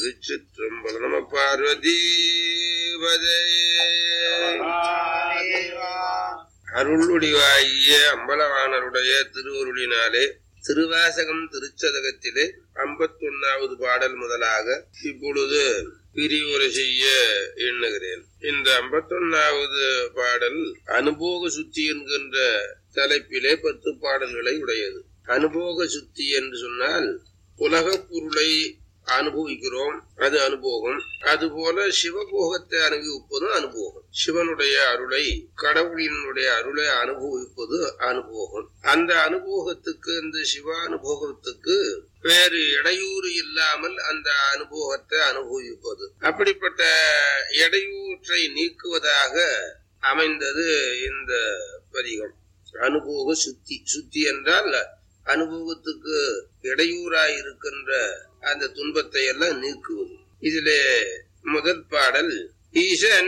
திருச்சிற்றம்பலம் நம பார்வதி அருளுடிவாகிய அம்பலவாணருடைய திருவருளினாலே திருவாசகம் திருச்சதகத்திலே ஐம்பத்தொன்னாவது பாடல் முதலாக இப்பொழுது பிரிவுரை செய்ய எண்ணுகிறேன் இந்த ஐம்பத்தொன்னாவது பாடல் அனுபோக சுத்தி என்கின்ற தலைப்பிலே பத்து பாடல்களை உடையது அனுபோக சுத்தி என்று சொன்னால் உலகப் பொருளை அனுபவிக்கிறோம் அது அனுபவம் அதுபோல சிவபோகத்தை அனுபவிப்பதும் அனுபவம் சிவனுடைய அருளை கடவுளினுடைய அருளை அனுபவிப்பது அனுபவம் அந்த அனுபவத்துக்கு இந்த சிவ அனுபவத்துக்கு வேறு இடையூறு இல்லாமல் அந்த அனுபவத்தை அனுபவிப்பது அப்படிப்பட்ட இடையூற்றை நீக்குவதாக அமைந்தது இந்த பதிகம் அனுபவ சுத்தி சுத்தி என்றால் அனுபவத்துக்கு இடையூறாய் இருக்கின்ற அந்த துன்பத்தை எல்லாம் நீக்குவது இதிலே முதல் பாடல் ஈசன்